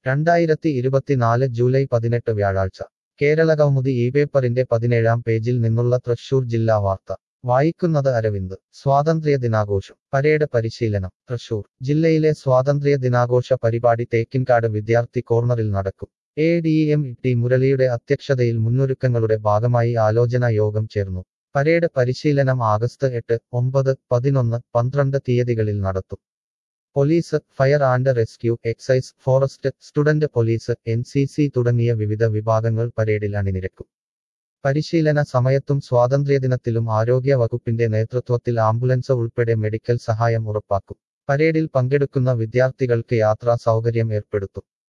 രണ്ടായിരത്തി ഇരുപത്തിനാല് ജൂലൈ പതിനെട്ട് വ്യാഴാഴ്ച കേരളകൗമുദി ഈ പേപ്പറിന്റെ പതിനേഴാം പേജിൽ നിന്നുള്ള തൃശൂർ ജില്ലാ വാർത്ത വായിക്കുന്നത് അരവിന്ദ് സ്വാതന്ത്ര്യ ദിനാഘോഷം പരേഡ് പരിശീലനം തൃശൂർ ജില്ലയിലെ സ്വാതന്ത്ര്യ ദിനാഘോഷ പരിപാടി തേക്കിൻകാട് വിദ്യാർത്ഥി കോർണറിൽ നടക്കും എ ഡി എം ടി മുരളിയുടെ അധ്യക്ഷതയിൽ മുന്നൊരുക്കങ്ങളുടെ ഭാഗമായി ആലോചനാ യോഗം ചേർന്നു പരേഡ് പരിശീലനം ആഗസ്റ്റ് എട്ട് ഒമ്പത് പതിനൊന്ന് പന്ത്രണ്ട് തീയതികളിൽ നടത്തും police fire and rescue excise forest student police N C C തുടങ്ങിയ വിവിധ വിഭാഗങ്ങൾ പരേഡിൽ അണിനിരക്കും പരിശീലന സമയത്തും സ്വാതന്ത്ര്യദിനത്തിലും ആരോഗ്യ വകുപ്പിന്റെ നേതൃത്വത്തിൽ ആംബുലൻസ് ഉൾപ്പെടെ മെഡിക്കൽ സഹായം ഉറപ്പാക്കും പരേഡിൽ പങ്കെടുക്കുന്ന വിദ്യാർത്ഥികൾക്ക് യാത്രാ സൗകര്യം ഏർപ്പെടുത്തും